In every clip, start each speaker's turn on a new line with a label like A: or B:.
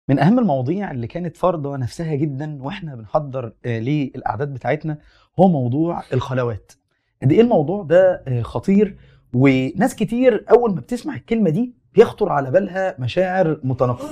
A: من اهم المواضيع اللي كانت فرضه نفسها جدا واحنا بنحضر آه، للاعداد بتاعتنا هو موضوع الخلوات قد ايه الموضوع ده آه، خطير وناس كتير اول ما بتسمع الكلمه دي بيخطر على بالها مشاعر متناقضه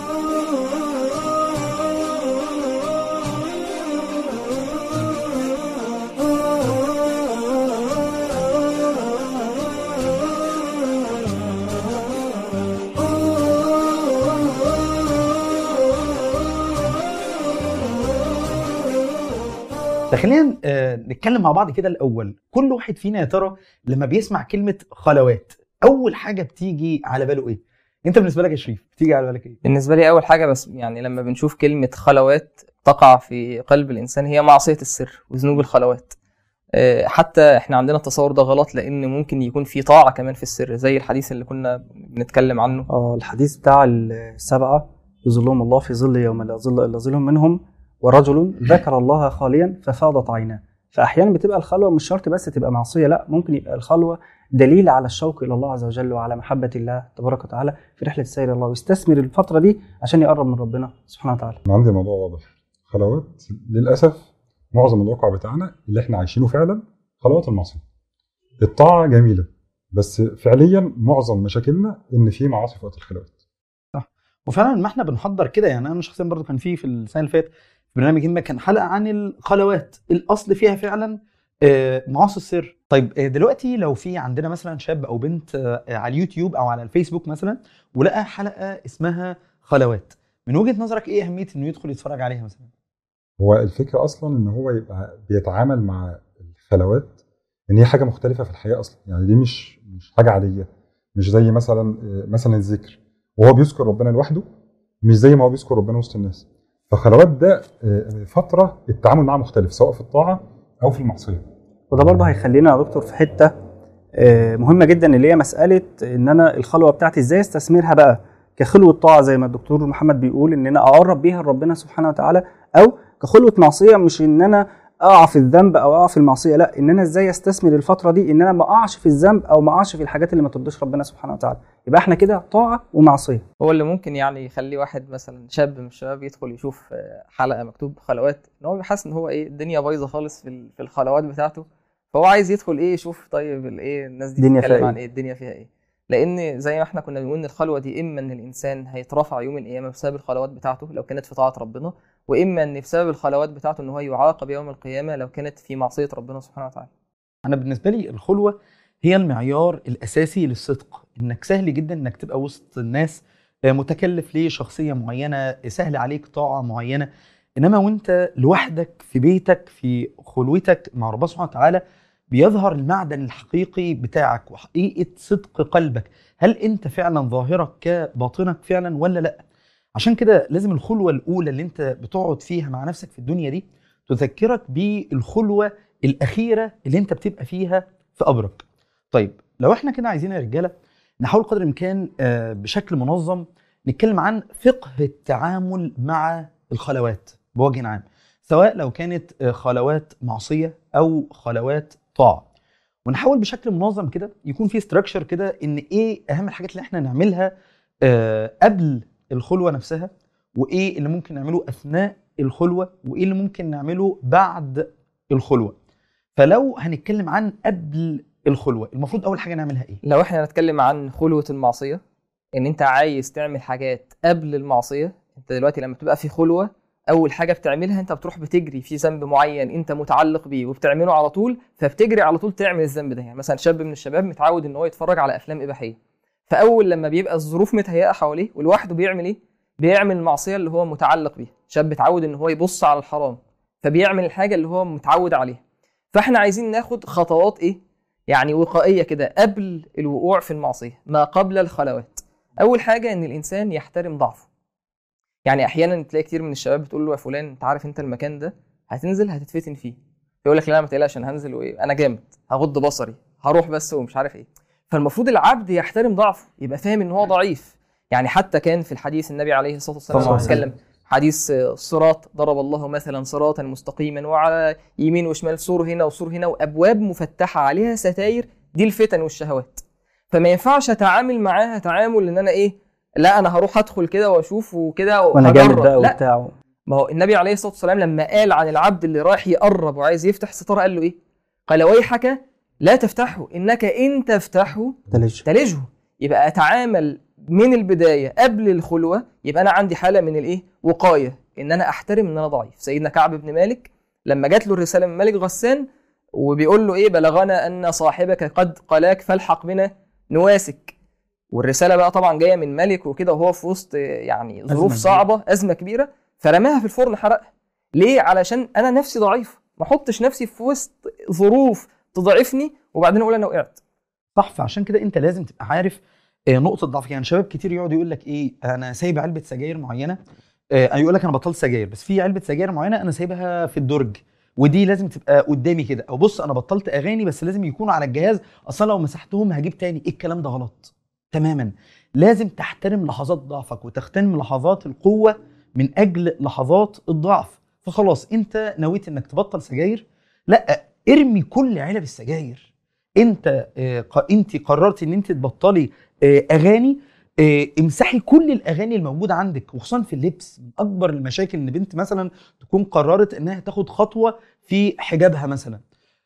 A: فخلينا آه، نتكلم مع بعض كده الاول كل واحد فينا يا ترى لما بيسمع كلمه خلوات اول حاجه بتيجي على باله ايه انت بالنسبه لك يا شريف بتيجي على بالك ايه
B: بالنسبة لي أول حاجة بس يعني لما بنشوف كلمة خلوات تقع في قلب الإنسان هي معصية السر وذنوب الخلوات آه، حتى احنا عندنا التصور ده غلط لأن ممكن يكون في طاعة كمان في السر زي الحديث اللي كنا بنتكلم عنه
C: اه الحديث بتاع السبعة يظلهم الله في ظل يوم لا ظل إلا ظل منهم ورجل ذكر الله خاليا ففاضت عيناه فأحيانا بتبقى الخلوة مش شرط بس تبقى معصية لا ممكن يبقى الخلوة دليل على الشوق إلى الله عز وجل وعلى محبة الله تبارك وتعالى في رحلة السير إلى الله ويستثمر الفترة دي عشان يقرب من ربنا سبحانه وتعالى
D: انا عندي موضوع واضح خلوات للاسف معظم الواقع بتاعنا اللي احنا عايشينه فعلا خلوات المعصيه الطاعه جميله بس فعليا معظم مشاكلنا ان في معاصي في وقت الخلوات
A: وفعلا ما احنا بنحضر كده يعني انا شخصيا برضو كان في في السنه اللي فاتت في برنامج ما كان حلقه عن الخلوات الاصل فيها فعلا آه، معاصي السر طيب آه، دلوقتي لو في عندنا مثلا شاب او بنت آه، على اليوتيوب او على الفيسبوك مثلا ولقى حلقه اسمها خلوات من وجهه نظرك ايه اهميه انه يدخل يتفرج عليها مثلا
D: هو الفكره اصلا ان هو يبقى بيتعامل مع الخلوات ان هي حاجه مختلفه في الحياه اصلا يعني دي مش مش حاجه عاديه مش زي مثلا مثلا الذكر وهو بيذكر ربنا لوحده مش زي ما هو بيذكر ربنا وسط الناس فخلوات ده آه، فتره التعامل معاه مختلف سواء في الطاعه او في المعصيه
C: وده برضه هيخلينا يا دكتور في حته آه، مهمه جدا اللي هي مساله ان انا الخلوه بتاعتي ازاي استثمرها بقى كخلوه طاعه زي ما الدكتور محمد بيقول ان انا اقرب بيها لربنا سبحانه وتعالى او كخلوه معصيه مش ان انا اقع في الذنب او اقع في المعصيه لا ان انا ازاي استثمر الفتره دي ان انا ما اقعش في الذنب او ما اقعش في الحاجات اللي ما ترضيش ربنا سبحانه وتعالى يبقى احنا كده طاعه ومعصيه
B: هو اللي ممكن يعني يخلي واحد مثلا شاب من الشباب يدخل يشوف آه، حلقة مكتوب خلوات ان هو بيحس ان هو ايه الدنيا بايظة خالص في ال- في الخلوات بتاعته فهو عايز يدخل ايه يشوف طيب الايه الناس دي
C: الدنيا
B: بتتكلم
C: فيها
B: عن
C: إيه؟
B: ايه الدنيا فيها ايه لان زي ما احنا كنا بنقول ان الخلوه دي اما ان الانسان هيترفع يوم القيامه بسبب الخلوات بتاعته لو كانت في طاعه ربنا واما ان بسبب الخلوات بتاعته ان هو يعاقب يوم القيامه لو كانت في معصيه ربنا سبحانه وتعالى
A: انا بالنسبه لي الخلوه هي المعيار الاساسي للصدق انك سهل جدا انك تبقى وسط الناس آه، متكلف لشخصيه معينه سهل عليك طاعه معينه انما وانت لوحدك في بيتك في خلوتك مع ربنا سبحانه وتعالى بيظهر المعدن الحقيقي بتاعك وحقيقه صدق قلبك هل انت فعلا ظاهرك كباطنك فعلا ولا لا عشان كده لازم الخلوه الاولى اللي انت بتقعد فيها مع نفسك في الدنيا دي تذكرك بالخلوه الاخيره اللي انت بتبقى فيها في قبرك طيب لو احنا كده عايزين يا رجاله نحاول قدر الامكان آه، بشكل منظم نتكلم عن فقه التعامل مع الخلوات بوجه عام سواء لو كانت آه، خلوات معصيه او خلوات طاعه ونحاول بشكل منظم كده يكون في ستراكشر كده ان ايه اهم الحاجات اللي احنا نعملها آه، قبل الخلوه نفسها وايه اللي ممكن نعمله اثناء الخلوه وايه اللي ممكن نعمله بعد الخلوه فلو هنتكلم عن قبل الخلوه المفروض اول حاجه نعملها ايه
B: لو احنا هنتكلم عن خلوة المعصية ان انت عايز تعمل حاجات قبل المعصية انت دلوقتي لما بتبقى في خلوة اول حاجة بتعملها انت بتروح بتجري في ذنب معين انت متعلق بيه وبتعمله على طول فبتجري على طول تعمل الذنب ده يعني مثلا شاب من الشباب متعود ان هو يتفرج على افلام اباحية فاول لما بيبقى الظروف متهيئة حواليه ولوحده بيعمل ايه بيعمل المعصية اللي هو متعلق بيها شاب اتعود ان هو يبص على الحرام فبيعمل الحاجة اللي هو متعود عليها فاحنا عايزين ناخد خطوات ايه يعني وقائيه كده قبل الوقوع في المعصيه ما قبل الخلوات اول حاجه ان الانسان يحترم ضعفه يعني احيانا تلاقي كتير من الشباب بتقول له يا فلان انت عارف انت المكان ده هتنزل هتتفتن فيه يقول لك لا ما تقلقش انا هنزل وايه انا جامد هغض بصري هروح بس ومش عارف ايه فالمفروض العبد يحترم ضعفه يبقى فاهم ان هو ضعيف يعني حتى كان في الحديث النبي عليه الصلاه والسلام
C: صلى الله عليه
B: بيتكلم حديث آه، الصراط ضرب الله مثلا صراطا مستقيما وعلى يمين وشمال سور هنا وسور هنا وابواب مفتحه عليها ستاير دي الفتن والشهوات فما ينفعش اتعامل معاها تعامل ان انا ايه لا انا هروح ادخل كده واشوف وكده
C: وانا جامد
B: وهجرب.
C: بقى
B: لا
C: وبتاع
B: ما هو النبي عليه الصلاه والسلام لما قال عن العبد اللي رايح يقرب وعايز يفتح ستاره قال له ايه؟ قال ويحك لا تفتحه انك ان تفتحه
C: تلج
B: تلجه يبقى اتعامل من البدايه قبل الخلوه يبقى انا عندي حاله من الايه؟ وقايه ان انا احترم ان انا ضعيف سيدنا كعب بن مالك لما جات له الرساله من ملك غسان وبيقول له ايه بلغنا ان صاحبك قد قلاك فالحق بنا نواسك والرساله بقى طبعا جايه من ملك وكده وهو في وسط يعني ظروف
A: كبيرة.
B: صعبه ازمه كبيره فرماها في الفرن حرقها ليه علشان انا نفسي ضعيف ما احطش نفسي في وسط ظروف تضعفني وبعدين اقول انا وقعت
A: صح فعشان كده انت لازم تبقى عارف آه، نقطه ضعفك يعني شباب كتير يقعد يقول لك ايه انا سايب علبه سجاير معينه آه، يقول لك انا بطلت سجاير بس في علبه سجاير معينه انا سايبها في الدرج ودي لازم تبقى قدامي كده او بص انا بطلت اغاني بس لازم يكونوا على الجهاز اصلا لو مسحتهم هجيب تاني ايه الكلام ده غلط تماما لازم تحترم لحظات ضعفك وتغتنم لحظات القوه من اجل لحظات الضعف فخلاص انت نويت انك تبطل سجاير لا ارمي كل علب السجاير انت آه، ق- انت قررت ان انت تبطلي آه، اغاني آه، امسحي كل الاغاني الموجوده عندك وخصوصا في اللبس من اكبر المشاكل ان بنت مثلا تكون قررت انها تاخد خطوه في حجابها مثلا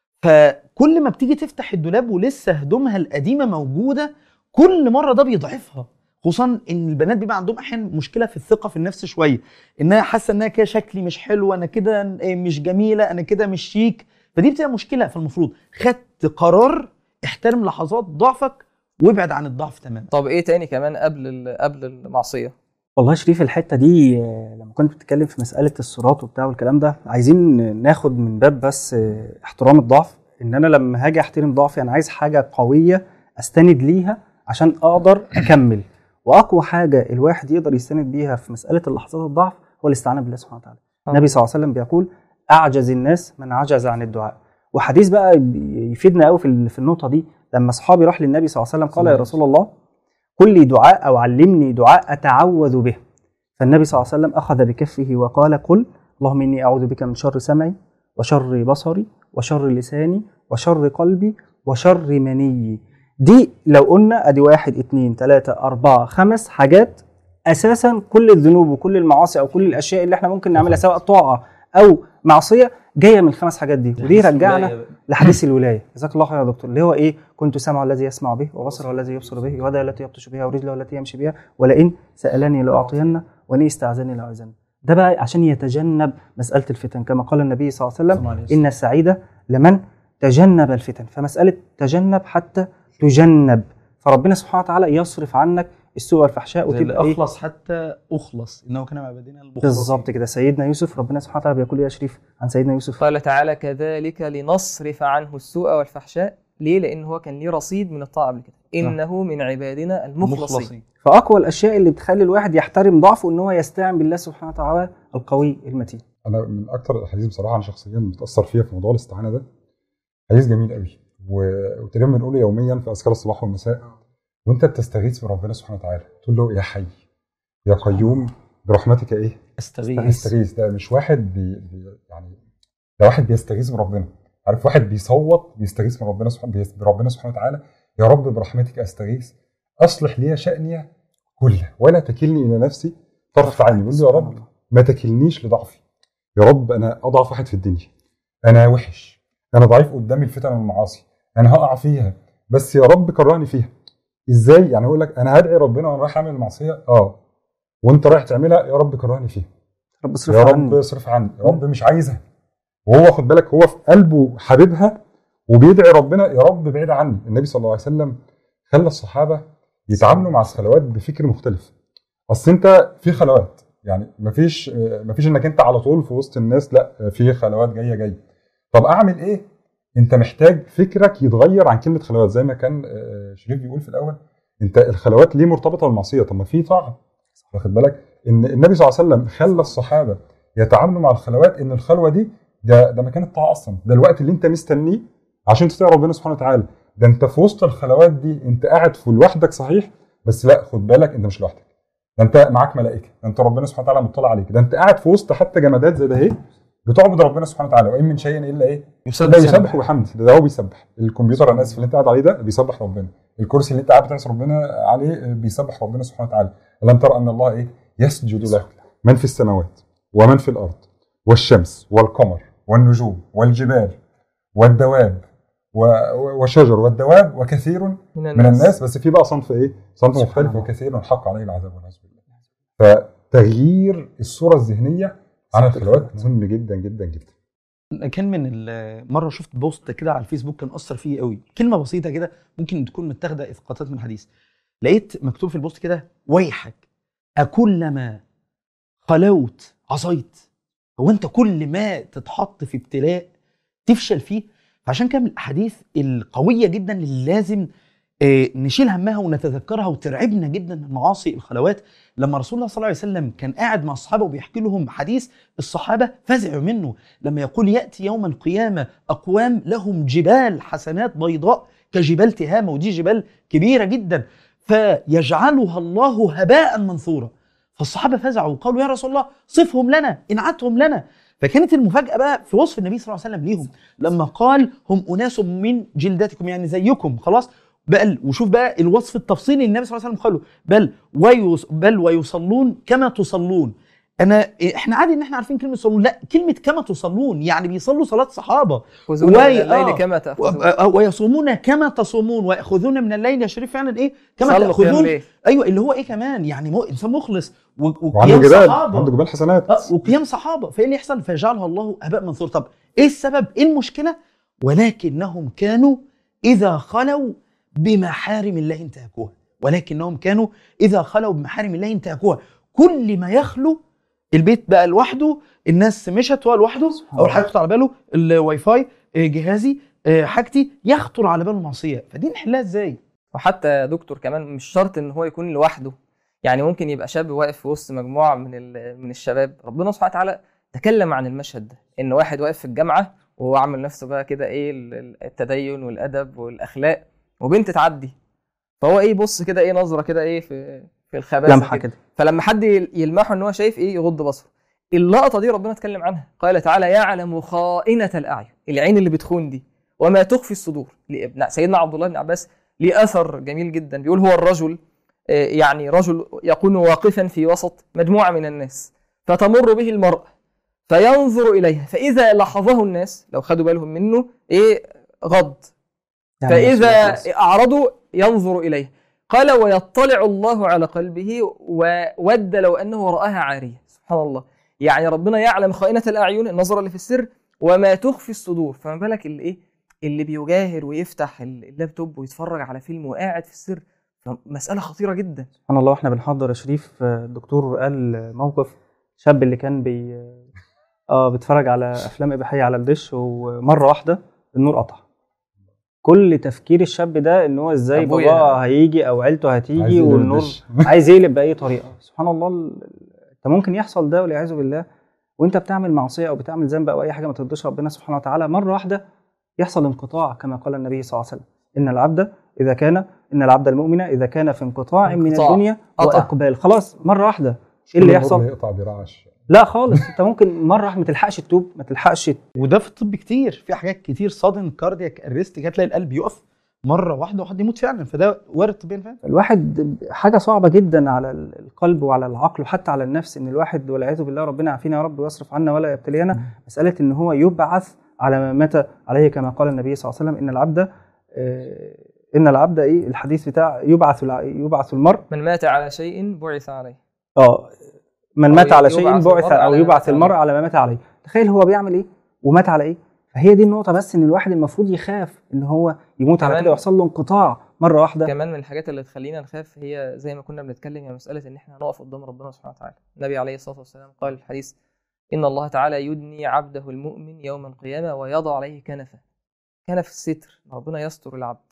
A: فكل ما بتيجي تفتح الدولاب ولسه هدومها القديمه موجوده كل مره ده بيضعفها خصوصا ان البنات بيبقى عندهم احيانا مشكله في الثقه في النفس شويه انها حاسه انها كده شكلي مش حلو انا كده آه، مش جميله انا كده مش شيك فدي بتبقى مشكله فالمفروض خدت قرار احترم لحظات ضعفك وابعد عن الضعف تماما
B: طب ايه تاني كمان قبل ال- قبل المعصيه
C: والله يا شريف الحته دي آه، لما كنت بتتكلم في مساله الصراط وبتاع والكلام ده عايزين ناخد من باب بس آه، احترام الضعف ان انا لما هاجي احترم ضعفي انا عايز حاجه قويه استند ليها عشان اقدر اكمل واقوى حاجه الواحد يقدر يستند بيها في مساله اللحظات الضعف هو الاستعانه بالله سبحانه وتعالى
B: آه.
C: النبي صلى الله عليه وسلم بيقول اعجز الناس من عجز عن الدعاء وحديث بقى يفيدنا قوي في ال- في النقطه دي لما صحابي راح للنبي صلى الله عليه وسلم قال يا رسول الله قل لي دعاء او علمني دعاء اتعوذ به فالنبي صلى الله عليه وسلم اخذ بكفه وقال قل اللهم اني اعوذ بك من شر سمعي وشر بصري وشر لساني وشر قلبي وشر مني دي لو قلنا ادي واحد اتنين تلاته اربعه خمس حاجات اساسا كل الذنوب وكل المعاصي او كل الاشياء اللي احنا ممكن نعملها سواء طاعه او معصيه جايه من الخمس حاجات دي ودي رجعنا لحديث الولايه جزاك الله خير يا دكتور اللي هو ايه كنت سمع الذي يسمع به وبصره الذي يبصر به ويده التي يبطش بها ورجله التي يمشي بها ولئن سالني لاعطين وان استعاذني لاعوذن ده بقى عشان يتجنب مساله الفتن كما قال النبي صلى الله عليه وسلم ان السعيد لمن تجنب الفتن فمساله تجنب حتى تجنب فربنا سبحانه وتعالى يصرف عنك السوء والفحشاء
A: زي
C: وتبقى ايه
A: اخلص حتى اخلص انه كان عبادنا المخلصين
C: بالظبط كده سيدنا يوسف ربنا سبحانه وتعالى بيقول يا شريف عن سيدنا يوسف
B: قال تعالى كذلك لنصرف عنه السوء والفحشاء ليه لان هو كان ليه رصيد من الطاعه قبل كده انه من عبادنا المخلصين
C: فاقوى الاشياء اللي بتخلي الواحد يحترم ضعفه ان هو يستعن بالله سبحانه وتعالى القوي المتين
D: انا من اكتر الاحاديث بصراحه انا شخصيا متاثر فيها في موضوع الاستعانه ده حديث جميل قوي و- وتقريبا بنقوله يوميا في اذكار الصباح والمساء وانت بتستغيث بربنا سبحانه وتعالى تقول له يا حي يا قيوم برحمتك ايه
A: استغيث
D: يستغيث ده مش واحد بي بي يعني ده واحد بيستغيث بربنا عارف واحد بيصوت بيستغيث من ربنا سبحانه بيس- بربنا سبحانه وتعالى يا رب برحمتك استغيث اصلح لي شاني كله ولا تكلني الى نفسي طرف عيني يقول له يا رب ما تكلنيش لضعفي يا رب انا اضعف واحد في الدنيا انا وحش انا ضعيف قدام الفتن والمعاصي انا هقع فيها بس يا رب كرهني فيها ازاي يعني اقول لك انا هدعي ربنا وانا رايح اعمل المعصيه اه وانت رايح تعملها يا رب كرهني فيها
C: رب
D: يا
C: اصرف
D: رب
C: عني
D: اصرف عني يا رب مش عايزها وهو خد بالك هو في قلبه حبيبها وبيدعي ربنا يا رب بعيد عني النبي صلى الله عليه وسلم خلى الصحابه يتعاملوا مع الخلوات بفكر مختلف اصل انت في خلوات يعني مفيش مفيش انك انت على طول في وسط الناس لا في خلوات جايه جايه طب اعمل ايه انت محتاج فكرك يتغير عن كلمه خلوات زي ما كان آه، شريف بيقول في الاول انت الخلوات ليه مرتبطه بالمعصيه طب ما في طاعه واخد بالك ان النبي صلى الله عليه وسلم خلى الصحابه يتعاملوا مع الخلوات ان الخلوه دي ده ده مكان الطاعه اصلا ده الوقت اللي انت مستنيه عشان تطيع ربنا سبحانه وتعالى ده انت في وسط الخلوات دي انت قاعد في لوحدك صحيح بس لا خد بالك انت مش لوحدك ده انت معاك ملائكه ده انت ربنا سبحانه وتعالى مطلع عليك ده انت قاعد في وسط حتى جمادات زي ده اهي بتعبد ربنا سبحانه وتعالى وان من شيء الا ايه ده بيسبح وبحمد ده هو بيسبح الكمبيوتر انا اسف اللي انت قاعد عليه ده بيسبح ربنا الكرسي اللي انت قاعد بتعصي ربنا عليه بيسبح ربنا سبحانه وتعالى الم ترى ان الله ايه يسجد له من في السماوات ومن في الارض والشمس والقمر والنجوم والجبال والدواب و- والشجر والدواب وكثير
B: من
D: من
B: الناس,
D: الناس بس في بقى صنف ايه؟ صنف
C: سبحان
D: مختلف
C: الله.
D: وكثير حق عليه العذاب والعياذ بالله. فتغيير الصوره الذهنيه عن الخلوات مهم جدا جدا جدا.
A: كان من ال- مره شفت بوست كده على الفيسبوك كان اثر فيا قوي كلمه بسيطه كده ممكن تكون متاخده اسقاطات من حديث لقيت مكتوب في البوست كده ويحك أكلما خلوت عصيت هو انت كل ما تتحط في ابتلاء تفشل فيه فعشان كده من الاحاديث القويه جدا اللي لازم آه، نشيل همها ونتذكرها وترعبنا جدا المعاصي الخلوات لما رسول الله صلى الله عليه وسلم كان قاعد مع الصحابه وبيحكي لهم حديث الصحابه فزعوا منه لما يقول ياتي يوم القيامه اقوام لهم جبال حسنات بيضاء كجبال تهامه ودي جبال كبيره جدا فيجعلها الله هباء منثورا فالصحابه فزعوا وقالوا يا رسول الله صفهم لنا انعتهم لنا فكانت المفاجاه بقى في وصف النبي صلى الله عليه وسلم ليهم لما قال هم اناس من جلدتكم يعني زيكم خلاص بل وشوف بقى الوصف التفصيلي النبي صلى الله عليه وسلم قاله بل ويص بل ويصلون كما تصلون انا احنا عادي ان احنا عارفين كلمه يصلون لا كلمه كما تصلون يعني بيصلوا صلاه صحابه
B: خذون من
A: وي-
B: الليل
A: آه.
B: كما تأخذون
A: و- ويصومون كما تصومون ويأخذون من الليل يا شريف فعلا ايه كما
B: صلوا قيام
A: تأخذون
B: ليل.
A: ايوه اللي هو ايه كمان يعني مو انسان مخلص و-
D: وعنده
A: وقيام
D: جبال
A: صحابه
D: عنده جبال حسنات
A: آه، وقيام صحابه فايه اللي يحصل فيجعلها الله هباء منثور طب ايه السبب ايه المشكله ولكنهم كانوا اذا خلوا بمحارم الله انتهكوها ولكنهم كانوا اذا خلوا بمحارم الله انتهكوها كل ما يخلو البيت بقى لوحده الناس مشت هو لوحده اول حاجه يخطر على باله الواي فاي آه، جهازي آه، حاجتي يخطر على باله المعصيه فدي نحلها ازاي
B: وحتى يا دكتور كمان مش شرط ان هو يكون لوحده يعني ممكن يبقى شاب واقف في وسط مجموعه من ال- من الشباب ربنا سبحانه وتعالى تكلم عن المشهد ده ان واحد واقف في الجامعه وهو عامل نفسه بقى كده ايه ال- ال- التدين والادب والاخلاق وبنت تعدي فهو ايه يبص كده ايه نظره كده ايه في في الخباثه
C: لمحه
B: كده.
C: كده
B: فلما حد يل- يلمحه ان هو شايف ايه يغض بصره اللقطه دي ربنا اتكلم عنها قال تعالى يعلم خائنه الاعين العين اللي بتخون دي وما تخفي الصدور لابن سيدنا عبد الله بن عباس ليه اثر جميل جدا بيقول هو الرجل آه، يعني رجل يكون واقفا في وسط مجموعه من الناس فتمر به المراه فينظر اليها فاذا لاحظه الناس لو خدوا بالهم منه ايه غض
C: يعني
B: فإذا
C: بس-
B: أعرضوا ينظر إليه قال ويطلع الله على قلبه وود لو أنه رآها عارية سبحان الله يعني ربنا يعلم خائنة الأعين النظرة اللي في السر وما تخفي الصدور فما بالك اللي إيه اللي بيجاهر ويفتح اللابتوب ويتفرج على فيلم وقاعد في السر مسألة خطيرة جدا
C: سبحان الله واحنا بنحضر يا شريف آه، الدكتور قال موقف شاب اللي كان بي اه بيتفرج على افلام اباحيه على الدش ومره واحده النور قطع كل تفكير الشاب ده ان هو ازاي
B: أبويا.
C: باباه هيجي او عيلته
D: عايز
C: هتيجي
D: يقلب
C: والنور
D: الدش.
C: عايز يقلب باي طريقه سبحان الله ال- انت ممكن يحصل ده والعياذ بالله وانت بتعمل معصيه او بتعمل ذنب او اي حاجه ما ترضيش ربنا سبحانه وتعالى مره واحده يحصل انقطاع كما قال النبي صلى الله عليه وسلم ان العبد اذا كان ان العبد المؤمن اذا كان في انقطاع من
B: انقطاع.
C: الدنيا
B: قطع.
C: واقبال خلاص مره واحده
D: مش
C: ايه اللي
D: كل
C: يحصل؟
D: النور يقطع برعش
C: لا خالص انت ممكن مره واحده ما تلحقش تتوب ما تلحقش
A: وده في الطب كتير في حاجات كتير صادن كاردياك ارست كده تلاقي القلب يقف مره واحده وحد يموت فعلا فده وارد طبيا فعلا
C: الواحد حاجه صعبه جدا على القلب وعلى العقل وحتى على النفس ان الواحد والعياذ بالله ربنا يعافينا يا رب ويصرف عنا ولا يبتلينا مساله ان هو يبعث على ما مات عليه كما قال النبي صلى الله عليه وسلم ان العبد آه، ان العبد ايه الحديث بتاع يبعث الع- يبعث المرء
B: من مات على شيء بعث عليه
C: اه من
B: أو
C: مات على
B: يبعث
C: شيء
B: المرء
C: بعث
B: على
C: او
B: ما
C: يبعث
B: مات
C: المرء
B: عليه.
C: على ما مات عليه تخيل هو بيعمل ايه ومات على ايه فهي دي النقطه بس ان الواحد المفروض يخاف ان هو يموت على
B: كمان-
C: كده ويحصل له انقطاع مره واحده
B: كمان من الحاجات اللي تخلينا نخاف هي زي ما كنا بنتكلم هي مسألة إن إحنا نقف قدام ربنا سبحانه وتعالى النبي عليه الصلاة والسلام قال في الحديث إن الله تعالى يدني عبده المؤمن يوم القيامة ويضع عليه كنفه كنف الستر ربنا يستر العبد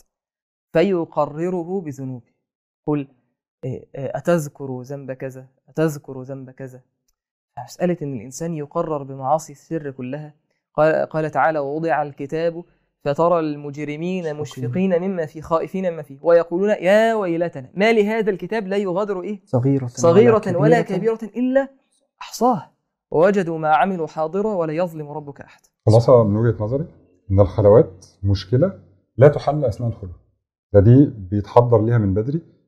B: فيقرره بذنوبه قل إيه، إيه، أتذكر ذنب كذا أتذكر ذنب كذا مسألة إن الإنسان يقرر بمعاصي السر كلها قال, قال تعالى ووضع الكتاب فترى المجرمين مشفقين مما فيه خائفين مما فيه ويقولون يا ويلتنا ما لهذا الكتاب لا يغادر إيه
C: صغيرة
B: صغيرة ولا كبيرة إلا أحصاها ووجدوا ما عملوا حاضرة ولا يظلم ربك أحد
D: خلاصة من وجهة نظري إن الخلوات مشكلة لا تحل أثناء الخلوة ده دي بيتحضر ليها من بدري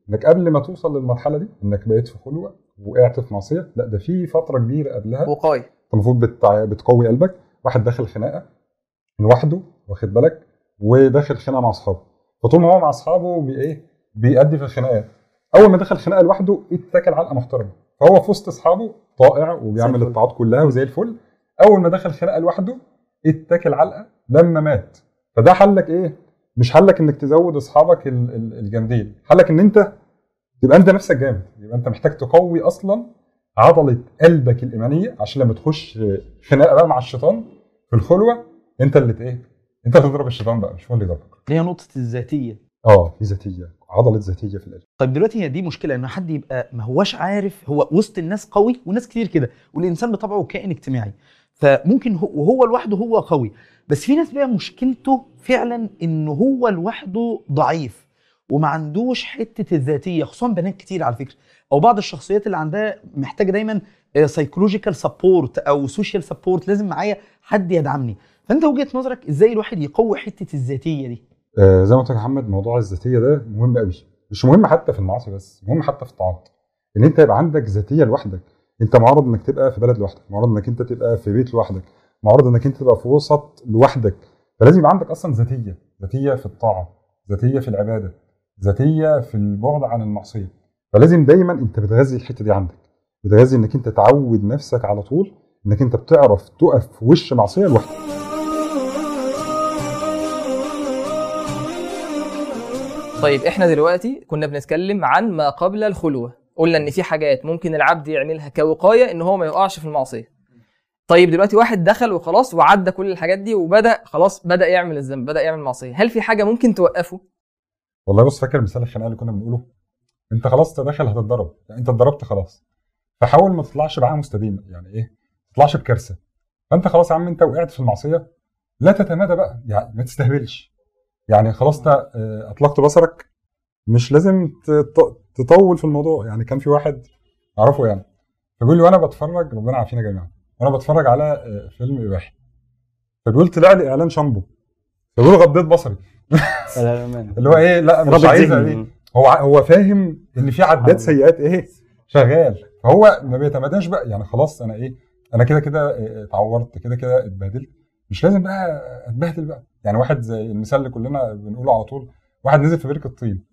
D: انك قبل ما توصل للمرحله دي انك بقيت في خلوه وقعت في معصيه لا ده في فتره كبيره قبلها
B: وقايه
D: انت المفروض بتع... بتقوي قلبك واحد داخل خناقه لوحده واخد بالك وداخل خناقه مع اصحابه فطول ما هو مع اصحابه بي ايه بيأدي في الخناقات اول ما دخل خناقه لوحده اتكل علقه محترمه فهو في وسط اصحابه طائع وبيعمل
C: الفل.
D: الطاعات كلها وزي الفل اول ما دخل خناقه لوحده اتكل علقه لما مات فده حلك ايه مش حلك انك تزود اصحابك ال- ال- الجامدين حلك ان انت تبقى انت نفسك جامد يبقى انت محتاج تقوي اصلا عضله قلبك الايمانيه عشان لما تخش خناقه بقى مع الشيطان في الخلوه انت اللي ت- ايه انت اللي تضرب الشيطان بقى مش هو اللي يضربك
A: اللي هي نقطه الذاتيه
D: اه في ذاتيه عضله ذاتيه في القلب
A: طيب دلوقتي هي دي مشكله ان حد يبقى ما هوش عارف هو وسط الناس قوي وناس كتير كده والانسان بطبعه كائن اجتماعي فممكن هو وهو لوحده هو قوي بس في ناس بقى مشكلته فعلا ان هو لوحده ضعيف وما عندوش حته الذاتيه خصوصا بنات كتير على فكره او بعض الشخصيات اللي عندها محتاجه دايما سايكولوجيكال سبورت او سوشيال سبورت لازم معايا حد يدعمني فانت وجهه نظرك ازاي الواحد يقوي حته الذاتيه دي
D: آه زي ما قلت لك يا محمد موضوع الذاتيه ده مهم قوي مش مهم حتى في المعاصي بس مهم حتى في الطاعات ان انت يبقى عندك ذاتيه لوحدك انت معرض انك تبقى في بلد لوحدك معرض انك انت تبقى في بيت لوحدك معرض انك انت تبقى في وسط لوحدك فلازم يبقى عندك اصلا ذاتيه ذاتيه في الطاعه ذاتيه في العباده ذاتيه في البعد عن المعصيه فلازم دايما انت بتغذي الحته دي عندك بتغذي انك انت تعود نفسك على طول انك انت بتعرف تقف في وش معصيه لوحدك
B: طيب احنا دلوقتي كنا بنتكلم عن ما قبل الخلوه قلنا ان في حاجات ممكن العبد يعملها كوقايه ان هو ما يقعش في المعصيه طيب دلوقتي واحد دخل وخلاص وعدى كل الحاجات دي وبدا خلاص بدا يعمل الذنب بدا يعمل معصيه هل في حاجه ممكن توقفه
D: والله بص فاكر مثال الخناقه اللي كنا بنقوله انت خلاص انت داخل هتتضرب يعني انت اتضربت خلاص فحاول ما تطلعش معاها مستديم يعني ايه ما تطلعش بكارثه فانت خلاص يا عم انت وقعت في المعصيه لا تتمادى بقى يعني ما تستهبلش يعني خلاص انت اه، اطلقت بصرك مش لازم تط- تطول في الموضوع يعني كان في واحد اعرفه يعني فبيقول لي وانا بتفرج ربنا عافينا جميعا وانا بتفرج على اه، فيلم اباحي فبيقول طلع لي اعلان شامبو فبيقول غضيت بصري اللي هو ايه لا مش
C: رابط
D: عايزها
C: ذهني.
D: دي هو هو فاهم ان في عداد سيئات ايه شغال فهو ما بيتماداش بقى يعني خلاص انا ايه انا كده كده إيه، اتعورت كده كده اتبهدلت مش لازم بقى اتبهدل بقى يعني واحد زي المثال اللي كلنا بنقوله على طول واحد نزل في بركه طين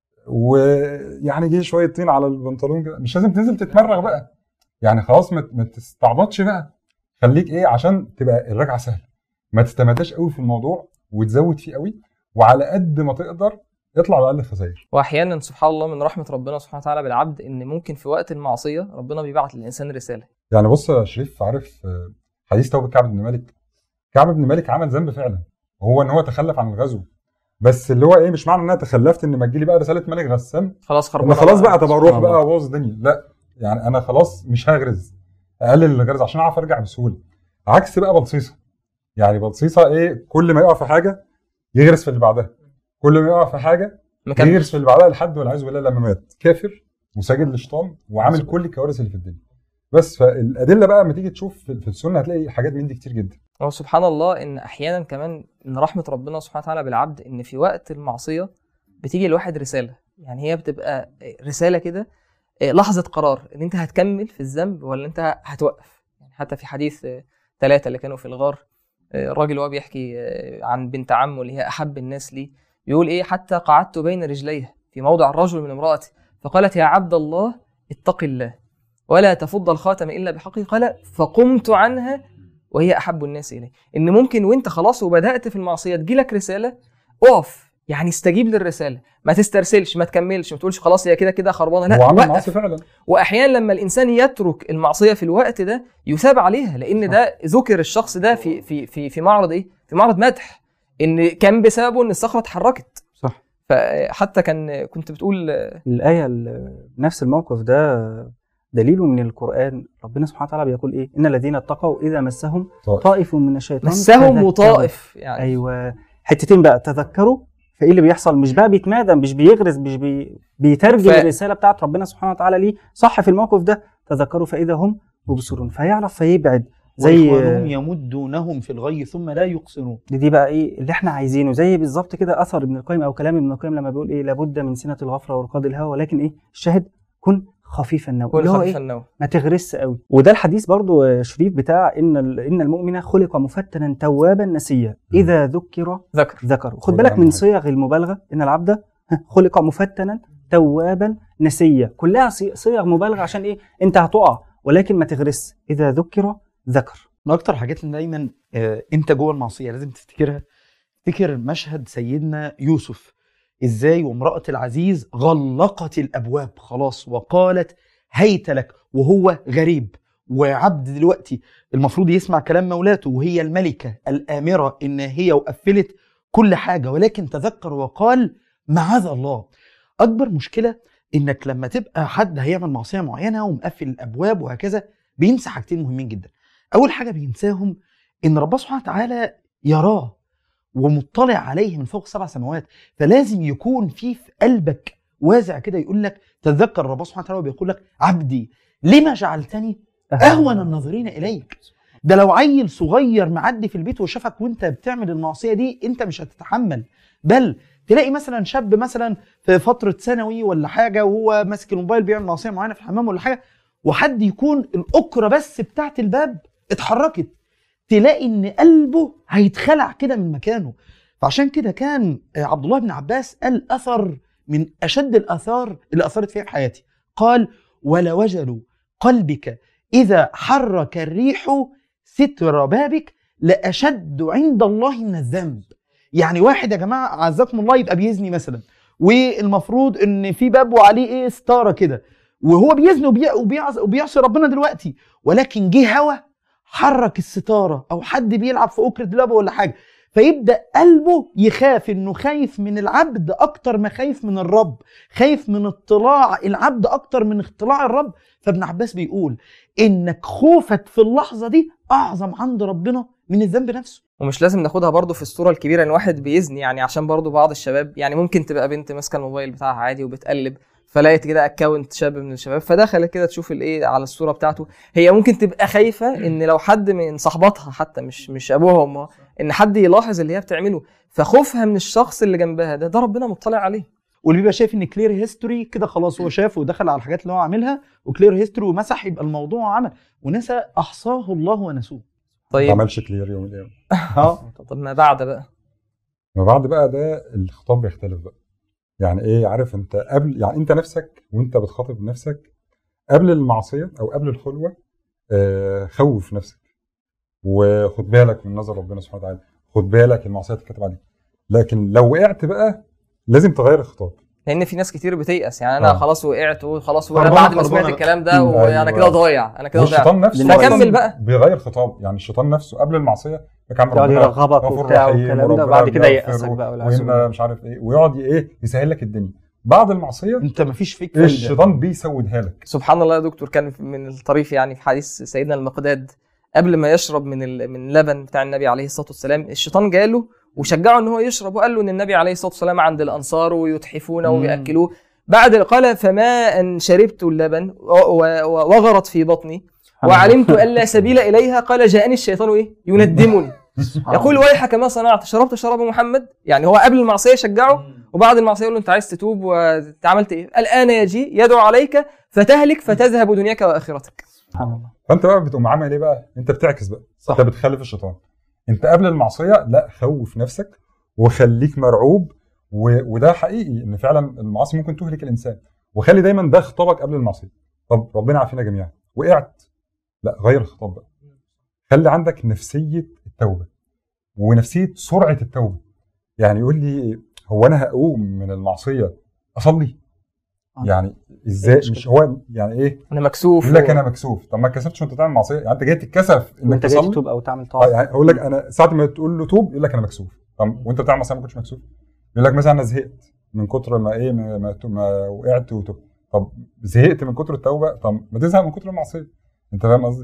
D: ويعني جه شويه طين على البنطلون كده مش لازم تنزل تتمرغ بقى يعني خلاص ما ما تستعبطش بقى خليك ايه عشان تبقى الرجعه سهله ما تتماداش قوي في الموضوع وتزود فيه قوي وعلى قد ما تقدر اطلع باقل خسائر
B: واحيانا سبحان الله من رحمه ربنا سبحانه وتعالى بالعبد ان ممكن في وقت المعصيه ربنا بيبعت للانسان رساله
D: يعني بص يا شريف عارف آه، حديث توبه كعب بن مالك كعب بن مالك عمل ذنب فعلا وهو ان هو تخلف عن الغزو بس اللي هو ايه مش معنى ان انا تخلفت ان ما تجيلي بقى رساله ملك غسان
B: خلاص
D: انا
B: خربانه
D: خلاص بقى طب اروح
C: سبحان
D: بقى
C: الله.
D: ابوظ الدنيا لا يعني انا خلاص مش هغرز اقلل الغرز عشان اعرف ارجع بسهوله عكس بقى بلصيصه يعني بلصيصه ايه كل ما يقع في حاجه يغرس في اللي بعدها كل ما يقع في حاجه
B: مكمل
D: يغرس في اللي بعدها لحد والعياذ بالله لما مات كافر وساجد للشيطان وعامل كل الكوارث اللي في الدنيا بس فالادله بقى لما تيجي تشوف في في السنه هتلاقي حاجات من دي كتير جدا
B: هو سبحان الله ان احيانا كمان من رحمه ربنا سبحانه وتعالى بالعبد ان في وقت المعصيه بتيجي لواحد رساله يعني هي بتبقى رساله كده إيه، لحظه قرار ان انت هتكمل في الذنب ولا انت هتوقف يعني حتى في حديث ثلاثه اللي كانوا في الغار آه، الراجل وهو بيحكي آه، عن بنت عمه اللي هي احب الناس لي بيقول ايه حتى قعدت بين رجليها في موضع الرجل من امرأتي فقالت يا عبد الله اتق الله ولا تفض الخاتم الا بحقه قال فقمت عنها وهي احب الناس الي ان ممكن وانت خلاص وبدات في المعصيه تجيلك رساله اقف يعني استجيب للرساله ما تسترسلش ما تكملش ما تقولش خلاص هي كده كده خربانه
D: هو
B: لا
D: عمل
B: وقف
D: معاصي فعلا
B: واحيانا لما الانسان يترك المعصيه في الوقت ده يثاب عليها لان ده ذكر الشخص ده في في في في معرض ايه في معرض مدح ان كان بسببه ان الصخره اتحركت
C: صح
B: فحتى كان كنت بتقول
C: الآية ال- نفس الموقف ده دليل من القرآن ربنا سبحانه وتعالى بيقول إيه إن الذين اتقوا إذا مسهم
D: طيب.
C: طائف من الشيطان
B: مسهم
C: تذكروا.
B: وطائف يعني
C: أيوه حتتين بقى تذكروا فإيه اللي بيحصل مش بقى بيتمادى مش بيغرز مش بي بيترجم
B: ف-
C: الرسالة بتاعت ربنا سبحانه وتعالى ليه صح في الموقف ده تذكروا فإذا هم مبصرون فيعرف فيبعد زي
A: وإخوانهم يمدونهم في الغي ثم لا يقصرون
C: دي, دي بقى ايه اللي احنا عايزينه زي بالظبط كده اثر ابن القيم او كلام ابن القيم لما بيقول ايه لابد من سنه الغفره ورقاد الهوى ولكن ايه الشاهد كن خفيف النوم
B: كل
C: اللي هو
B: خفيف
C: ايه
B: النوم
C: ما تغرس قوي وده الحديث برضو آه، شريف بتاع ان ال- ان المؤمن خلق مفتنا توابا نسيا اذا ذكر
B: ذكر
C: ذكر خد
D: كل
C: بالك
D: أهم
C: من
D: حاجة.
C: صيغ المبالغه ان العبد خلق مفتنا توابا نسيا كلها صي- صيغ مبالغه عشان ايه انت هتقع ولكن ما تغرس اذا ذكر ذكر
A: من اكتر حاجات اللي دايما آه، انت جوه المعصيه لازم تفتكرها افتكر مشهد سيدنا يوسف ازاي وامراه العزيز غلقت الابواب خلاص وقالت هيت لك وهو غريب وعبد دلوقتي المفروض يسمع كلام مولاته وهي الملكه الامره ان هي وقفلت كل حاجه ولكن تذكر وقال معاذ الله اكبر مشكله انك لما تبقى حد هيعمل معصيه معينه ومقفل الابواب وهكذا بينسى حاجتين مهمين جدا اول حاجه بينساهم ان ربنا سبحانه وتعالى يراه ومطلع عليه من فوق سبع سماوات فلازم يكون في في قلبك وازع كده يقول لك تذكر ربنا سبحانه وتعالى وبيقول لك عبدي لما جعلتني اهون الناظرين اليك ده لو عيل صغير معدي في البيت وشافك وانت بتعمل المعصيه دي انت مش هتتحمل بل تلاقي مثلا شاب مثلا في فتره ثانوي ولا حاجه وهو ماسك الموبايل بيعمل معصيه معينه في الحمام ولا حاجه وحد يكون الاكره بس بتاعت الباب اتحركت تلاقي ان قلبه هيتخلع كده من مكانه فعشان كده كان آه، عبد الله بن عباس قال اثر من اشد الاثار اللي اثرت فيها في حياتي قال ولوجل قلبك اذا حرك الريح ستر بابك لاشد عند الله من الذنب يعني واحد يا جماعه عزكم الله يبقى بيزني مثلا والمفروض ان في باب وعليه ايه ستاره كده وهو بيزني وبي- وبيعص- وبيعصي ربنا دلوقتي ولكن جه هوا حرك الستاره او حد بيلعب في اكره دولابه ولا حاجه فيبدا قلبه يخاف انه خايف من العبد اكتر ما خايف من الرب خايف من اطلاع العبد اكتر من اطلاع الرب فابن عباس بيقول انك خوفك في اللحظه دي اعظم عند ربنا من الذنب نفسه
B: ومش لازم ناخدها برضو في الصوره الكبيره ان واحد بيزني يعني عشان برضو بعض الشباب يعني ممكن تبقى بنت ماسكه الموبايل بتاعها عادي وبتقلب فلقيت كده اكونت شاب من الشباب فدخلت كده تشوف الايه على الصوره بتاعته هي ممكن تبقى خايفه ان لو حد من صحباتها حتى مش مش ابوها وامها ان حد يلاحظ اللي هي بتعمله فخوفها من الشخص اللي جنبها ده ده ربنا مطلع عليه
A: واللي بيبقى شايف ان كلير هيستوري كده خلاص هو شاف ودخل على الحاجات اللي هو عاملها وكلير هيستوري ومسح يبقى الموضوع عمل ونسى احصاه الله ونسوه
D: ما
B: طيب
D: عملش كلير يوم القيامه
A: اه
B: طب ما بعد بقى
D: ما بعد بقى ده الخطاب بيختلف بقى يعني ايه عارف انت قبل يعني انت نفسك وانت بتخاطب نفسك قبل المعصيه او قبل الخلوه آه خوف نفسك وخد بالك من نظر ربنا سبحانه وتعالى خد بالك المعصيه تتكتب عليك لكن لو وقعت بقى لازم تغير الخطاب
B: لان في ناس كتير بتيأس يعني انا
D: آه.
B: خلاص وقعت وخلاص وانا
A: خربانة
B: بعد ما
A: خربانة
B: سمعت
A: بقى.
B: الكلام ده
D: مم.
B: وانا
D: أيوة.
B: كده ضايع انا كده ضايع
D: والشيطان نفسه
B: نكمل
D: أصلاً
B: بقى.
D: بيغير خطاب يعني الشيطان نفسه قبل المعصيه كان
C: يقعد
D: ربنا
C: يرغبك
D: غفور
C: وبتاع
D: رحيم
C: والكلام ده
D: وربنا
C: بعد كده
D: بيغفر
C: يأسك بقى والعياذ
D: وإن
C: بالله.
D: مش عارف ايه ويقعد ايه يسهل لك الدنيا بعد المعصيه
A: انت مفيش فيك فايده
D: الشيطان بيسودها لك
B: سبحان الله يا دكتور كان من الطريف يعني في حديث سيدنا المقداد قبل ما يشرب من ال... من اللبن بتاع النبي عليه الصلاه والسلام الشيطان جاله وشجعه ان هو يشرب وقال له ان النبي عليه الصلاه والسلام عند الانصار ويتحفونه
A: مم.
B: وياكلوه بعد قال فما ان شربت اللبن و- و- ووغرت في بطني وعلمت ان لا سبيل اليها قال جاءني الشيطان ايه يندمني يقول ويحك ما صنعت شربت شراب محمد يعني هو قبل المعصيه شجعه وبعد المعصيه يقول له انت عايز تتوب وانت عملت ايه الان يجي يدعو عليك فتهلك فتذهب دنياك واخرتك
C: سبحان الله
D: فانت بقى بتقوم عامل ايه بقى انت بتعكس بقى
A: صح.
D: انت بتخلف الشيطان انت قبل المعصيه لا خوف نفسك وخليك مرعوب و... وده حقيقي ان فعلا المعاصي ممكن تهلك الانسان وخلي دايما ده خطابك قبل المعصيه طب ربنا عافينا جميعا وقعت لا غير الخطاب بقى خلي عندك نفسيه التوبه ونفسيه سرعه التوبه يعني يقول لي هو انا هقوم من المعصيه اصلي
C: آه.
D: يعني ازاي
C: مش
D: مش هو يعني ايه
B: انا مكسوف
D: يقول لك انا مكسوف طب ما اتكسفتش وانت بتعمل معصيه يعني انت جاي تتكسف انك
C: وانت جاي
D: تصلي
C: تتوب او تعمل
D: اه
C: طاعه
D: يعني اقول لك انا ساعه ما تقول له توب يقول لك انا مكسوف طب وانت بتعمل معصيه ما كنتش مكسوف يقول لك مثلا انا زهقت من كتر ما ايه ما, ما, ما وقعت وتوب طب زهقت من كتر التوبه طب ما تزهق من كتر المعصيه انت فاهم قصدي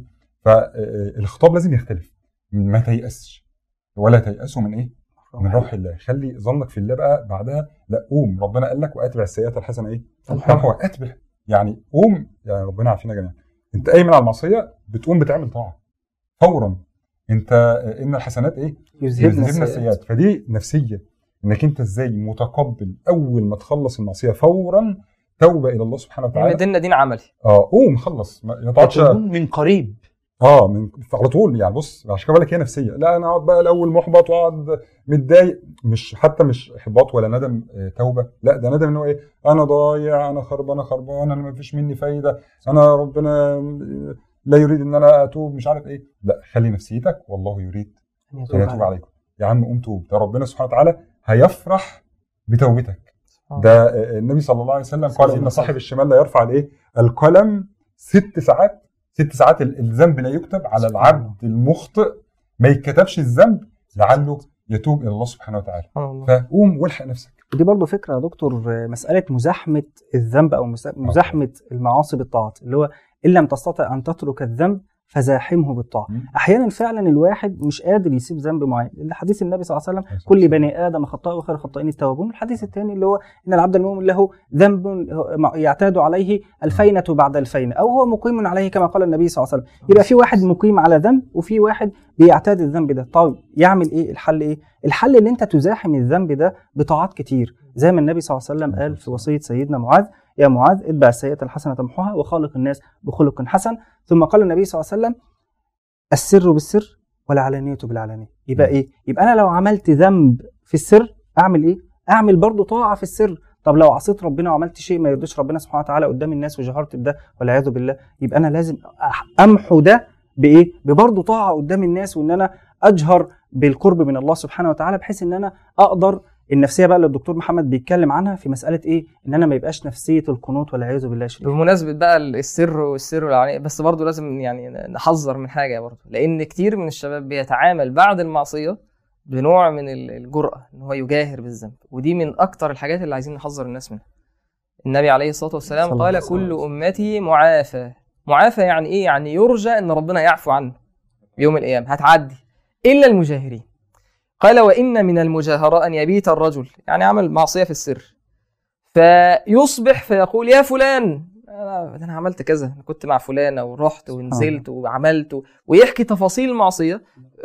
D: فالخطاب لازم يختلف ما تيأسش ولا تيأسوا من ايه من روح الله خلي ظنك في الله بقى بعدها لا قوم ربنا قال لك واتبع السيئات الحسنه ايه تمحو اتبع يعني قوم يعني ربنا عافينا جميعا انت قايم على المعصيه بتقوم بتعمل طاعه فورا انت آه، ان الحسنات ايه
C: يذهبنا
D: يذهبنا السيئات فدي نفسيه انك انت ازاي متقبل اول ما تخلص المعصيه فورا توبه الى الله سبحانه
B: يعني
D: وتعالى
B: ديننا دين عملي
D: اه قوم خلص ما ما تقعدش
A: تكون من قريب
D: اه من على طول يعني بص عشان كده بقول لك هي نفسيه لا انا اقعد بقى الاول محبط واقعد متضايق مش حتى مش احباط ولا ندم آه، توبه لا ده ندم ان هو ايه انا ضايع انا خربان انا خربان انا ما فيش مني فايده انا ربنا آه، لا يريد ان انا اتوب مش عارف ايه لا خلي نفسيتك والله يريد ان يتوب عليكم يا عم قوم توب ده ربنا سبحانه وتعالى هيفرح بتوبتك ده آه، النبي صلى الله عليه وسلم قال ان صاحب الشمال لا يرفع الايه القلم ست ساعات ست ساعات ال- الذنب لا يكتب على العبد المخطئ ما يتكتبش الذنب لعله يتوب الى الله سبحانه وتعالى
B: سبحان الله
D: فقوم والحق نفسك
C: ودي برضه فكره يا دكتور آه، مساله مزاحمه الذنب او مس- مزاحمه المعاصي بالطاعات اللي هو ان لم تستطع ان تترك الذنب فزاحمه بالطاعه
D: مم.
C: احيانا فعلا الواحد مش قادر يسيب ذنب معين لان حديث النبي صلى الله عليه وسلم كل بني ادم خطاء وخير الخطائين التوابون الحديث الثاني اللي هو ان العبد المؤمن له ذنب يعتاد عليه الفينه بعد الفينه او هو مقيم عليه كما قال النبي صلى الله عليه وسلم يبقى في واحد مقيم على ذنب وفي واحد بيعتاد الذنب ده طيب يعمل ايه الحل ايه الحل ان انت تزاحم الذنب ده بطاعات كتير زي ما النبي صلى الله عليه وسلم قال في وصيه سيدنا معاذ يا معاذ اتبع السيئه الحسنه تمحوها وخالق الناس بخلق حسن ثم قال النبي صلى الله عليه وسلم السر بالسر والعلانيه بالعلانيه يبقى
D: مم.
C: ايه يبقى انا لو عملت ذنب في السر اعمل ايه اعمل برضو طاعه في السر طب لو عصيت ربنا وعملت شيء ما يرضيش ربنا سبحانه وتعالى قدام الناس وجهرت بده والعياذ بالله يبقى انا لازم أح- امحو ده بايه ببرضو طاعه قدام الناس وان انا اجهر بالقرب من الله سبحانه وتعالى بحيث ان انا اقدر النفسيه بقى اللي الدكتور محمد بيتكلم عنها في مساله ايه ان انا ما يبقاش نفسيه القنوط والعياذ بالله شريك
B: بمناسبة بقى السر والسر والعلانية بس برضه لازم يعني نحذر من حاجة برضه لأن كتير من الشباب بيتعامل بعد المعصية بنوع من ال- الجرأة إن هو يجاهر بالذنب ودي من أكتر الحاجات اللي عايزين نحذر الناس منها النبي عليه الصلاة والسلام
C: صلى الله
B: قال
C: عليه وسلم.
B: كل أمتي معافى معافى يعني إيه؟ يعني يرجى إن ربنا يعفو عنه يوم القيامة هتعدي إلا المجاهرين قال وإن من المجاهرة أن يبيت الرجل يعني عمل معصية في السر فيصبح فيقول يا فلان انا ده انا عملت كذا انا كنت مع فلانه ورحت ونزلت وعملت و- ويحكي تفاصيل المعصيه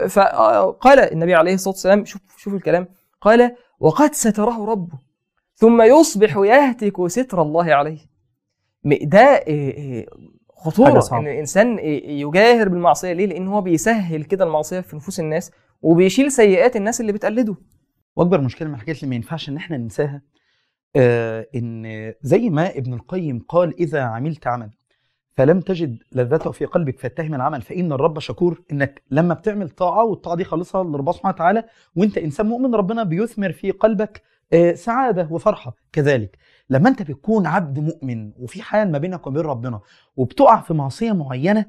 B: فقال النبي عليه الصلاه والسلام شوف شوف الكلام قال وقد ستره ربه ثم يصبح يهتك ستر الله عليه م- ده إيه إيه
C: حاجة
B: خطوره
C: صعبة.
B: ان الانسان إيه يجاهر بالمعصيه ليه؟ لان هو بيسهل كده المعصيه في نفوس الناس وبيشيل سيئات الناس اللي بتقلده
A: واكبر مشكله من الحاجات اللي ما ينفعش ان احنا ننساها آه ان زي ما ابن القيم قال اذا عملت عمل فلم تجد لذته في قلبك فاتهم العمل فان الرب شكور انك لما بتعمل طاعه والطاعه دي خالصه لربنا سبحانه وتعالى وانت انسان مؤمن ربنا بيثمر في قلبك آه سعاده وفرحه كذلك لما انت بتكون عبد مؤمن وفي حال ما بينك وبين ربنا وبتقع في معصيه معينه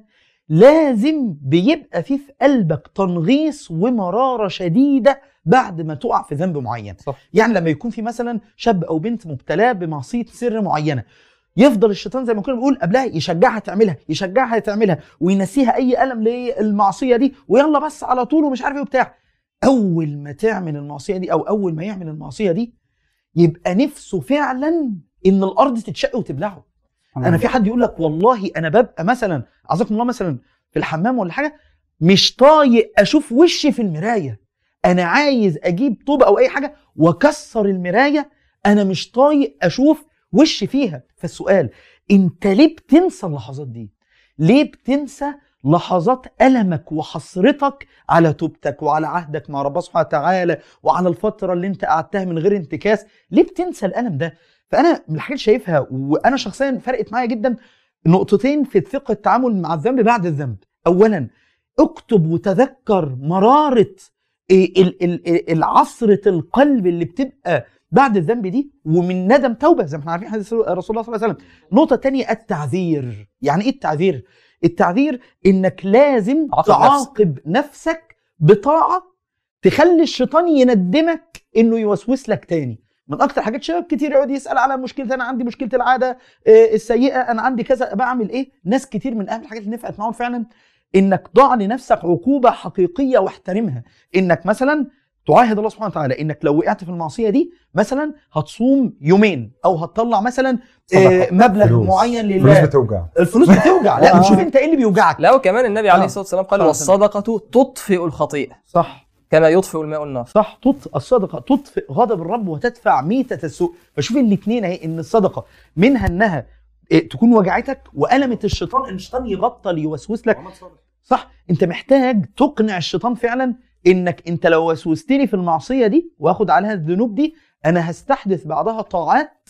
A: لازم بيبقى في في قلبك تنغيص ومراره شديده بعد ما تقع في ذنب معين
B: صح.
A: يعني لما يكون في مثلا شاب او بنت مبتلاه بمعصيه سر معينه يفضل الشيطان زي ما كنا بنقول قبلها يشجعها تعملها يشجعها تعملها وينسيها اي الم للمعصيه دي ويلا بس على طول ومش عارف ايه وبتاع اول ما تعمل المعصيه دي او اول ما يعمل المعصيه دي يبقى نفسه فعلا ان الارض تتشق وتبلعه انا في حد يقول لك والله انا ببقى مثلا عزكم الله مثلا في الحمام ولا حاجه مش طايق اشوف وشي في المرايه انا عايز اجيب طوبه او اي حاجه واكسر المرايه انا مش طايق اشوف وشي فيها فالسؤال انت ليه بتنسى اللحظات دي ليه بتنسى لحظات ألمك وحسرتك على توبتك وعلى عهدك مع ربنا سبحانه وتعالى وعلى الفترة اللي انت قعدتها من غير انتكاس ليه بتنسى الألم ده فأنا من الحاجات شايفها وأنا شخصيا فرقت معايا جدا نقطتين في الثقة التعامل مع الذنب بعد الذنب أولا اكتب وتذكر مرارة إيه ال- ال- ال- العصرة القلب اللي بتبقى بعد الذنب دي ومن ندم توبة زي ما احنا عارفين حديث رسول الله صلى الله عليه وسلم نقطة تانية التعذير يعني ايه التعذير التعذير انك لازم
B: تعاقب
A: تعاقب نفسك بطاعة تخلي الشيطان يندمك انه يوسوس لك تاني من اكتر حاجات شباب كتير يقعد يسال على مشكلتي انا عندي مشكله العاده آه، السيئه انا عندي كذا بعمل ايه ناس كتير من اهم الحاجات اللي نفعت معاهم فعلا انك ضع لنفسك عقوبه حقيقيه واحترمها انك مثلا تعاهد الله سبحانه وتعالى انك لو وقعت في المعصيه دي مثلا هتصوم يومين او هتطلع مثلا آه،
C: صدقة.
A: مبلغ
D: فلوس.
A: معين
D: فلوس
A: لله
D: بتوجع
A: الفلوس بتوجع لا
C: آه.
A: شوف انت ايه اللي بيوجعك
B: لا وكمان النبي عليه
A: آه.
B: الصلاه والسلام قال
A: صلى الله
B: والصدقه تطفئ الخطيئه
A: صح
B: كما يطفئ الماء النار
A: صح تط... الصدقه تطفئ غضب الرب وتدفع ميته السوء فشوف الاثنين اهي ان الصدقه منها انها إيه، تكون وجعتك والمت الشيطان ان الشيطان يبطل يوسوس لك صح انت محتاج تقنع الشيطان فعلا انك انت لو وسوستني في المعصيه دي واخد عليها الذنوب دي انا هستحدث بعدها طاعات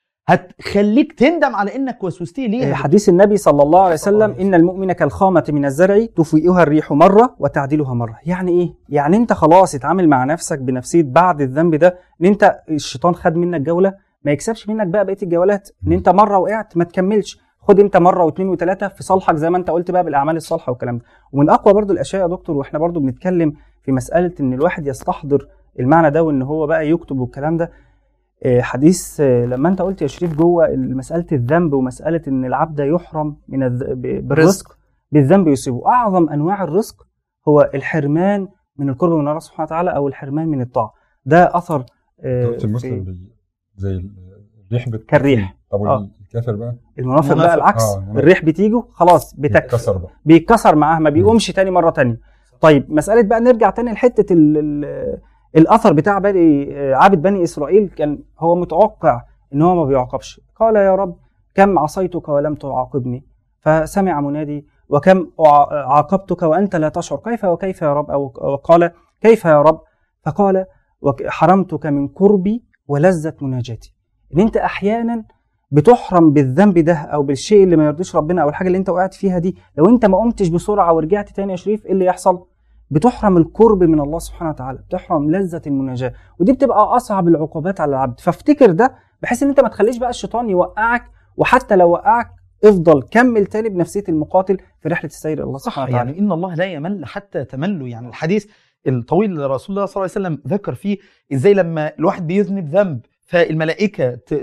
A: هتخليك تندم على انك وسوستني ليها
C: حديث النبي صلى الله عليه
A: صلى الله
C: وسلم
A: عليه
C: ان المؤمن كالخامه من الزرع تفيئها الريح مره وتعدلها مره يعني ايه يعني انت خلاص اتعامل مع نفسك بنفسيه بعد الذنب ده ان انت الشيطان خد منك جوله ما يكسبش منك بقى بقيه الجولات ان انت مره وقعت ما تكملش خد انت مره واثنين وثلاثه في صالحك زي ما انت قلت بقى بالاعمال الصالحه والكلام ده ومن اقوى برضو الاشياء يا دكتور واحنا برضو بنتكلم في مساله ان الواحد يستحضر المعنى ده وان هو بقى يكتب والكلام ده آه، حديث آه، لما انت قلت يا شريف جوه مساله الذنب ومساله ان العبد يحرم من الذ... ب- بالرزق بالذنب يصيبه اعظم انواع الرزق هو الحرمان من القرب من الله سبحانه وتعالى او الحرمان من الطاعه ده اثر آه،
D: قلت المسلم
C: في
D: بي- زي الريح بت
C: كالريح.
D: طب
C: آه.
D: الكافر بقى
C: المنافق بقى
A: المنافق.
C: العكس
D: آه، المنافق.
C: الريح بتيجه خلاص بتكفر
D: بيتكسر بقى
C: بيتكسر معاها ما بيقومش تاني مره تانية طيب مساله بقى نرجع تاني لحته ال- ال- الاثر بتاع بني عابد بني اسرائيل كان هو متوقع ان هو ما بيعاقبش قال يا رب كم عصيتك ولم تعاقبني فسمع منادي وكم أع- عاقبتك وانت لا تشعر كيف وكيف يا رب او أو قال كيف يا رب فقال وك- حرمتك من قربي ولذة مناجاتي ان انت احيانا بتحرم بالذنب ده او بالشيء اللي ما يرضيش ربنا او الحاجه اللي انت وقعت فيها دي لو انت ما قمتش بسرعه ورجعت تاني يا شريف ايه اللي يحصل بتحرم القرب من الله سبحانه وتعالى بتحرم لذة المناجاة ودي بتبقى أصعب العقوبات على العبد فافتكر ده بحيث إن أنت ما تخليش بقى الشيطان يوقعك وحتى لو وقعك افضل كمل تاني بنفسية المقاتل في رحلة السير إلى الله
A: صح
C: سبحانه وتعالى
A: يعني ان الله لا يمل حتى تملوا يعني الحديث الطويل اللي رسول الله صلى الله عليه وسلم ذكر فيه ازاي لما الواحد بيذنب ذنب فالملائكه ت-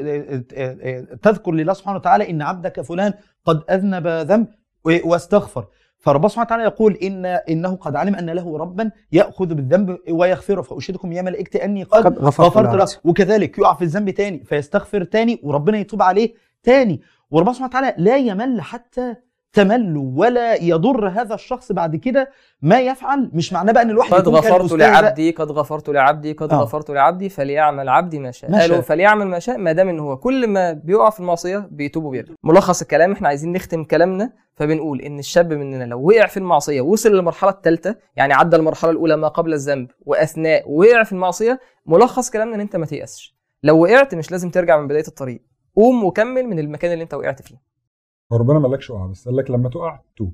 A: تذكر لله سبحانه وتعالى ان عبدك فلان قد اذنب ذنب و- واستغفر فربنا سبحانه وتعالى يقول ان انه قد علم ان له ربا ياخذ بالذنب ويغفره فاشهدكم يا ملائكتي اني قد
C: قد غفرت,
A: غفرت له
C: لعبدي.
A: وكذلك يقع في الذنب تاني فيستغفر تاني وربنا يتوب عليه تاني وربنا سبحانه وتعالى لا يمل حتى تمل ولا يضر هذا الشخص بعد كده ما يفعل مش معناه بقى ان الواحد
B: قد
A: يكون
B: غفرت
A: كالأستاذ
B: لعبدي قد غفرت لعبدي قد
A: آه.
B: غفرت لعبدي فليعمل عبدي ما شاء
A: ما
B: قالوا
A: شاء.
B: فليعمل ما شاء ما دام ان هو كل ما بيقع في المعصيه بيتوب وبيرجع ملخص الكلام احنا عايزين نختم كلامنا فبنقول ان الشاب مننا لو وقع في المعصيه وصل للمرحله الثالثه يعني عدى المرحله الاولى ما قبل الذنب واثناء وقع في المعصيه ملخص كلامنا ان انت ما تيأسش لو وقعت مش لازم ترجع من بدايه الطريق قوم وكمل من المكان اللي انت وقعت فيه
D: وربنا ما قالكش اقع بس قال لك لما تقع توب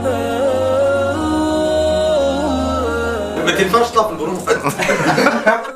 E: ما تنفعش تطلع في البرومو